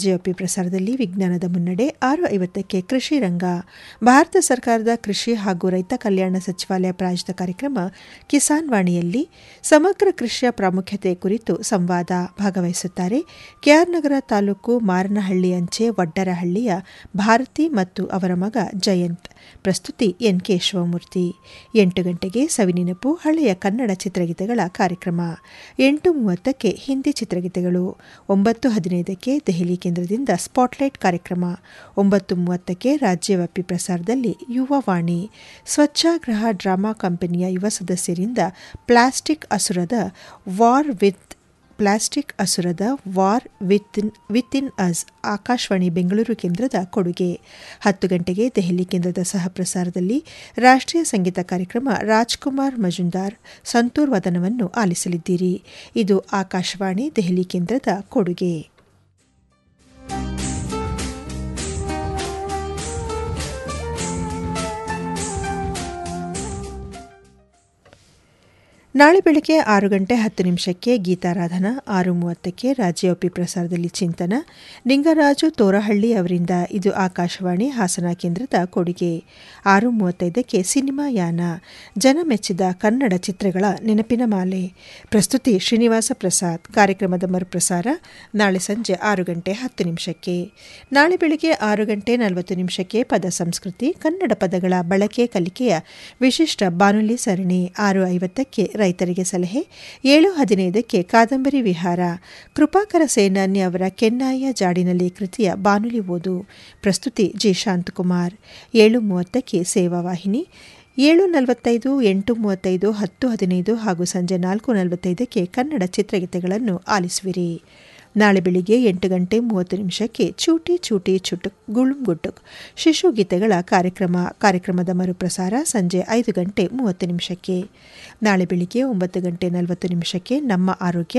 ರಾಜ್ಯವ್ಯಾಪಿ ಪ್ರಸಾರದಲ್ಲಿ ವಿಜ್ಞಾನದ ಮುನ್ನಡೆ ಆರು ಐವತ್ತಕ್ಕೆ ಕೃಷಿ ರಂಗ ಭಾರತ ಸರ್ಕಾರದ ಕೃಷಿ ಹಾಗೂ ರೈತ ಕಲ್ಯಾಣ ಸಚಿವಾಲಯ ಪ್ರಾಯೋಜಿತ ಕಾರ್ಯಕ್ರಮ ಕಿಸಾನ್ ವಾಣಿಯಲ್ಲಿ ಸಮಗ್ರ ಕೃಷಿಯ ಪ್ರಾಮುಖ್ಯತೆ ಕುರಿತು ಸಂವಾದ ಭಾಗವಹಿಸುತ್ತಾರೆ ಕೆಆರ್ ನಗರ ತಾಲೂಕು ಮಾರನಹಳ್ಳಿ ಅಂಚೆ ವಡ್ಡರಹಳ್ಳಿಯ ಭಾರತಿ ಮತ್ತು ಅವರ ಮಗ ಜಯಂತ್ ಪ್ರಸ್ತುತಿ ಎನ್ ಕೆ ಶಿವಮೂರ್ತಿ ಎಂಟು ಗಂಟೆಗೆ ಸವಿನೆನಪು ಹಳೆಯ ಕನ್ನಡ ಚಿತ್ರಗೀತೆಗಳ ಕಾರ್ಯಕ್ರಮ ಎಂಟು ಮೂವತ್ತಕ್ಕೆ ಹಿಂದಿ ಚಿತ್ರಗೀತೆಗಳು ಒಂಬತ್ತು ಹದಿನೈದಕ್ಕೆ ದೆಹಲಿ ಕೇಂದ್ರದಿಂದ ಸ್ಪಾಟ್ಲೈಟ್ ಕಾರ್ಯಕ್ರಮ ಒಂಬತ್ತು ಮೂವತ್ತಕ್ಕೆ ರಾಜ್ಯವ್ಯಾಪಿ ಪ್ರಸಾರದಲ್ಲಿ ಯುವವಾಣಿ ಸ್ವಚ್ಛಾಗ್ರಹ ಡ್ರಾಮಾ ಕಂಪನಿಯ ಯುವ ಸದಸ್ಯರಿಂದ ಪ್ಲಾಸ್ಟಿಕ್ ಅಸುರದ ವಾರ್ ವಿತ್ ಪ್ಲಾಸ್ಟಿಕ್ ಅಸುರದ war within within us Akashvani Bengaluru ಕೇಂದ್ರದ ಕೊಡುಗೆ ಹತ್ತು ಗಂಟೆಗೆ ದೆಹಲಿ ಕೇಂದ್ರದ ಸಹ ಪ್ರಸಾರದಲ್ಲಿ ರಾಷ್ಟ್ರೀಯ ಸಂಗೀತ ಕಾರ್ಯಕ್ರಮ ರಾಜ್ಕುಮಾರ್ ಮಜುಂದಾರ್ ಸಂತೂರ್ ವದನವನ್ನು ಆಲಿಸಲಿದ್ದೀರಿ ಇದು ಆಕಾಶವಾಣಿ ದೆಹಲಿ ಕೇಂದ್ರದ ಕೊಡುಗೆ ನಾಳೆ ಬೆಳಗ್ಗೆ ಆರು ಗಂಟೆ ಹತ್ತು ನಿಮಿಷಕ್ಕೆ ಗೀತಾರಾಧನಾ ಆರು ಮೂವತ್ತಕ್ಕೆ ರಾಜ್ಯವ್ಯಾಪಿ ಪ್ರಸಾರದಲ್ಲಿ ಚಿಂತನ ನಿಂಗರಾಜು ತೋರಹಳ್ಳಿ ಅವರಿಂದ ಇದು ಆಕಾಶವಾಣಿ ಹಾಸನ ಕೇಂದ್ರದ ಕೊಡುಗೆ ಆರು ಮೂವತ್ತೈದಕ್ಕೆ ಸಿನಿಮಾ ಯಾನ ಜನಮೆಚ್ಚಿದ ಕನ್ನಡ ಚಿತ್ರಗಳ ನೆನಪಿನ ಮಾಲೆ ಪ್ರಸ್ತುತಿ ಶ್ರೀನಿವಾಸ ಪ್ರಸಾದ್ ಕಾರ್ಯಕ್ರಮದ ಮರುಪ್ರಸಾರ ನಾಳೆ ಸಂಜೆ ಆರು ಗಂಟೆ ಹತ್ತು ನಿಮಿಷಕ್ಕೆ ನಾಳೆ ಬೆಳಗ್ಗೆ ಆರು ಗಂಟೆ ನಲವತ್ತು ನಿಮಿಷಕ್ಕೆ ಪದ ಸಂಸ್ಕೃತಿ ಕನ್ನಡ ಪದಗಳ ಬಳಕೆ ಕಲಿಕೆಯ ವಿಶಿಷ್ಟ ಬಾನುಲಿ ಸರಣಿ ಆರು ಐವತ್ತಕ್ಕೆ ರೈತರಿಗೆ ಸಲಹೆ ಏಳು ಹದಿನೈದಕ್ಕೆ ಕಾದಂಬರಿ ವಿಹಾರ ಕೃಪಾಕರ ಸೇನಾನಿ ಅವರ ಕೆನ್ನಾಯಿಯ ಜಾಡಿನಲ್ಲಿ ಕೃತಿಯ ಬಾನುಲಿ ಓದು ಪ್ರಸ್ತುತಿ ಜಿ ಶಾಂತಕುಮಾರ್ ಏಳು ಮೂವತ್ತಕ್ಕೆ ಸೇವಾ ವಾಹಿನಿ ಏಳು ನಲವತ್ತೈದು ಎಂಟು ಮೂವತ್ತೈದು ಹತ್ತು ಹದಿನೈದು ಹಾಗೂ ಸಂಜೆ ನಾಲ್ಕು ನಲವತ್ತೈದಕ್ಕೆ ಕನ್ನಡ ಚಿತ್ರಗೀತೆಗಳನ್ನು ಆಲಿಸುವಿರಿ ನಾಳೆ ಬೆಳಿಗ್ಗೆ ಎಂಟು ಗಂಟೆ ಮೂವತ್ತು ನಿಮಿಷಕ್ಕೆ ಚೂಟಿ ಚೂಟಿ ಚುಟುಕ್ ಗುಳುಂ ಗುಟ್ಟುಕ್ ಶಿಶು ಗೀತೆಗಳ ಕಾರ್ಯಕ್ರಮ ಕಾರ್ಯಕ್ರಮದ ಮರುಪ್ರಸಾರ ಸಂಜೆ ಐದು ಗಂಟೆ ಮೂವತ್ತು ನಿಮಿಷಕ್ಕೆ ನಾಳೆ ಬೆಳಿಗ್ಗೆ ಒಂಬತ್ತು ಗಂಟೆ ನಲವತ್ತು ನಿಮಿಷಕ್ಕೆ ನಮ್ಮ ಆರೋಗ್ಯ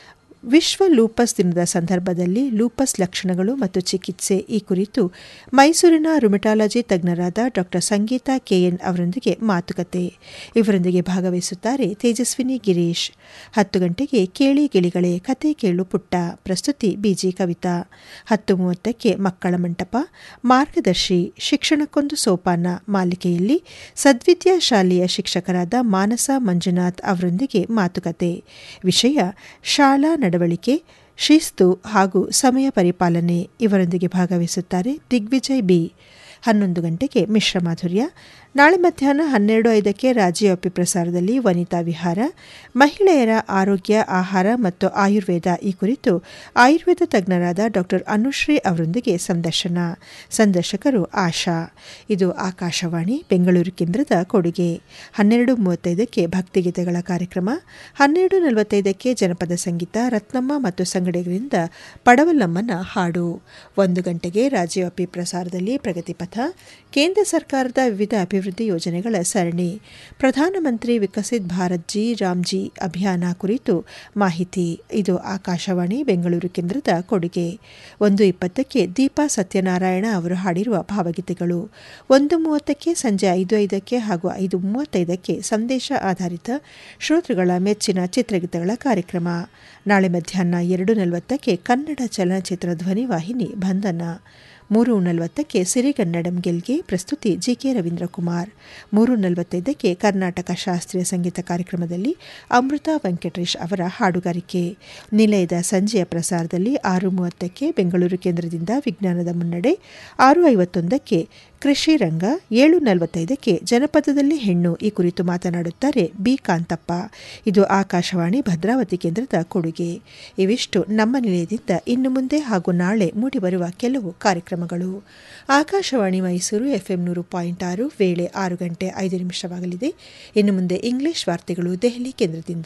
ವಿಶ್ವ ಲೂಪಸ್ ದಿನದ ಸಂದರ್ಭದಲ್ಲಿ ಲೂಪಸ್ ಲಕ್ಷಣಗಳು ಮತ್ತು ಚಿಕಿತ್ಸೆ ಈ ಕುರಿತು ಮೈಸೂರಿನ ರುಮಟಾಲಜಿ ತಜ್ಞರಾದ ಡಾ ಸಂಗೀತಾ ಕೆಎನ್ ಅವರೊಂದಿಗೆ ಮಾತುಕತೆ ಇವರೊಂದಿಗೆ ಭಾಗವಹಿಸುತ್ತಾರೆ ತೇಜಸ್ವಿನಿ ಗಿರೀಶ್ ಹತ್ತು ಗಂಟೆಗೆ ಕೇಳಿ ಗಿಳಿಗಳೇ ಕತೆ ಕೇಳು ಪುಟ್ಟ ಪ್ರಸ್ತುತಿ ಬಿಜಿ ಕವಿತಾ ಹತ್ತು ಮೂವತ್ತಕ್ಕೆ ಮಕ್ಕಳ ಮಂಟಪ ಮಾರ್ಗದರ್ಶಿ ಶಿಕ್ಷಣಕ್ಕೊಂದು ಸೋಪಾನ ಮಾಲಿಕೆಯಲ್ಲಿ ಸದ್ವಿದ್ಯಾ ಶಾಲೆಯ ಶಿಕ್ಷಕರಾದ ಮಾನಸ ಮಂಜುನಾಥ್ ಅವರೊಂದಿಗೆ ಮಾತುಕತೆ ವಿಷಯ ಶಾಲಾ ನಡವಳಿಕೆ ಶಿಸ್ತು ಹಾಗೂ ಸಮಯ ಪರಿಪಾಲನೆ ಇವರೊಂದಿಗೆ ಭಾಗವಹಿಸುತ್ತಾರೆ ದಿಗ್ವಿಜಯ್ ಬಿ ಹನ್ನೊಂದು ಗಂಟೆಗೆ ಮಿಶ್ರ ಮಾಧುರ್ಯ ನಾಳೆ ಮಧ್ಯಾಹ್ನ ಹನ್ನೆರಡು ಐದಕ್ಕೆ ರಾಜ್ಯವ್ಯಾಪಿ ಪ್ರಸಾರದಲ್ಲಿ ವನಿತಾ ವಿಹಾರ ಮಹಿಳೆಯರ ಆರೋಗ್ಯ ಆಹಾರ ಮತ್ತು ಆಯುರ್ವೇದ ಈ ಕುರಿತು ಆಯುರ್ವೇದ ತಜ್ಞರಾದ ಡಾ ಅನುಶ್ರೀ ಅವರೊಂದಿಗೆ ಸಂದರ್ಶನ ಸಂದರ್ಶಕರು ಆಶಾ ಇದು ಆಕಾಶವಾಣಿ ಬೆಂಗಳೂರು ಕೇಂದ್ರದ ಕೊಡುಗೆ ಹನ್ನೆರಡು ಮೂವತ್ತೈದಕ್ಕೆ ಭಕ್ತಿಗೀತೆಗಳ ಕಾರ್ಯಕ್ರಮ ಹನ್ನೆರಡು ನಲವತ್ತೈದಕ್ಕೆ ಜನಪದ ಸಂಗೀತ ರತ್ನಮ್ಮ ಮತ್ತು ಸಂಗಡಿಗರಿಂದ ಪಡವಲ್ಲಮ್ಮನ ಹಾಡು ಒಂದು ಗಂಟೆಗೆ ರಾಜ್ಯವ್ಯಾಪಿ ಪ್ರಸಾರದಲ್ಲಿ ಪ್ರಗತಿಪಥ ಕೇಂದ್ರ ಸರ್ಕಾರದ ವಿವಿಧ ಅಭಿವೃದ್ಧಿ ಯೋಜನೆಗಳ ಸರಣಿ ಪ್ರಧಾನಮಂತ್ರಿ ವಿಕಸಿತ್ ಭಾರತ್ ಜಿ ರಾಮ್ಜಿ ಅಭಿಯಾನ ಕುರಿತು ಮಾಹಿತಿ ಇದು ಆಕಾಶವಾಣಿ ಬೆಂಗಳೂರು ಕೇಂದ್ರದ ಕೊಡುಗೆ ಒಂದು ಇಪ್ಪತ್ತಕ್ಕೆ ದೀಪಾ ಸತ್ಯನಾರಾಯಣ ಅವರು ಹಾಡಿರುವ ಭಾವಗೀತೆಗಳು ಒಂದು ಮೂವತ್ತಕ್ಕೆ ಸಂಜೆ ಐದು ಐದಕ್ಕೆ ಹಾಗೂ ಐದು ಮೂವತ್ತೈದಕ್ಕೆ ಸಂದೇಶ ಆಧಾರಿತ ಶ್ರೋತೃಗಳ ಮೆಚ್ಚಿನ ಚಿತ್ರಗೀತೆಗಳ ಕಾರ್ಯಕ್ರಮ ನಾಳೆ ಮಧ್ಯಾಹ್ನ ಎರಡು ನಲವತ್ತಕ್ಕೆ ಕನ್ನಡ ಚಲನಚಿತ್ರ ಧ್ವನಿವಾಹಿನಿ ಬಂಧನ ಮೂರು ನಲವತ್ತಕ್ಕೆ ಸಿರಿಗನ್ನಡಂ ಗೆಲ್ಗೆ ಪ್ರಸ್ತುತಿ ಜಿಕೆ ರವೀಂದ್ರ ಕುಮಾರ್ ಮೂರು ನಲವತ್ತೈದಕ್ಕೆ ಕರ್ನಾಟಕ ಶಾಸ್ತ್ರೀಯ ಸಂಗೀತ ಕಾರ್ಯಕ್ರಮದಲ್ಲಿ ಅಮೃತ ವೆಂಕಟೇಶ್ ಅವರ ಹಾಡುಗಾರಿಕೆ ನಿಲಯದ ಸಂಜೆಯ ಪ್ರಸಾರದಲ್ಲಿ ಆರು ಮೂವತ್ತಕ್ಕೆ ಬೆಂಗಳೂರು ಕೇಂದ್ರದಿಂದ ವಿಜ್ಞಾನದ ಮುನ್ನಡೆ ಆರು ಐವತ್ತೊಂದಕ್ಕೆ ಕೃಷಿ ರಂಗ ಏಳು ನಲವತ್ತೈದಕ್ಕೆ ಜನಪದದಲ್ಲಿ ಹೆಣ್ಣು ಈ ಕುರಿತು ಮಾತನಾಡುತ್ತಾರೆ ಬಿ ಕಾಂತಪ್ಪ ಇದು ಆಕಾಶವಾಣಿ ಭದ್ರಾವತಿ ಕೇಂದ್ರದ ಕೊಡುಗೆ ಇವಿಷ್ಟು ನಮ್ಮ ನಿಲಯದಿಂದ ಇನ್ನು ಮುಂದೆ ಹಾಗೂ ನಾಳೆ ಮೂಡಿಬರುವ ಕೆಲವು ಕಾರ್ಯಕ್ರಮಗಳು ಆಕಾಶವಾಣಿ ಮೈಸೂರು ಎಫ್ಎಂ ನೂರು ಪಾಯಿಂಟ್ ಆರು ವೇಳೆ ಆರು ಗಂಟೆ ಐದು ನಿಮಿಷವಾಗಲಿದೆ ಇನ್ನು ಮುಂದೆ ಇಂಗ್ಲಿಷ್ ವಾರ್ತೆಗಳು ದೆಹಲಿ ಕೇಂದ್ರದಿಂದ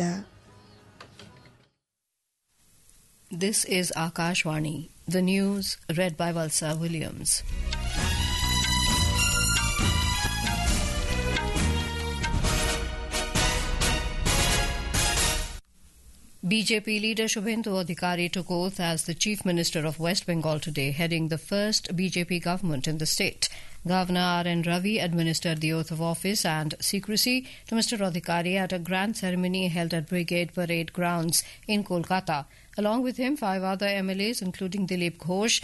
This is Akashwani, the news read by Valsa Williams. BJP leader Shubhendu Adhikari took oath as the Chief Minister of West Bengal today, heading the first BJP government in the state. Governor R.N. Ravi administered the oath of office and secrecy to Mr. Adhikari at a grand ceremony held at Brigade Parade grounds in Kolkata. Along with him, five other MLAs, including Dilip Ghosh,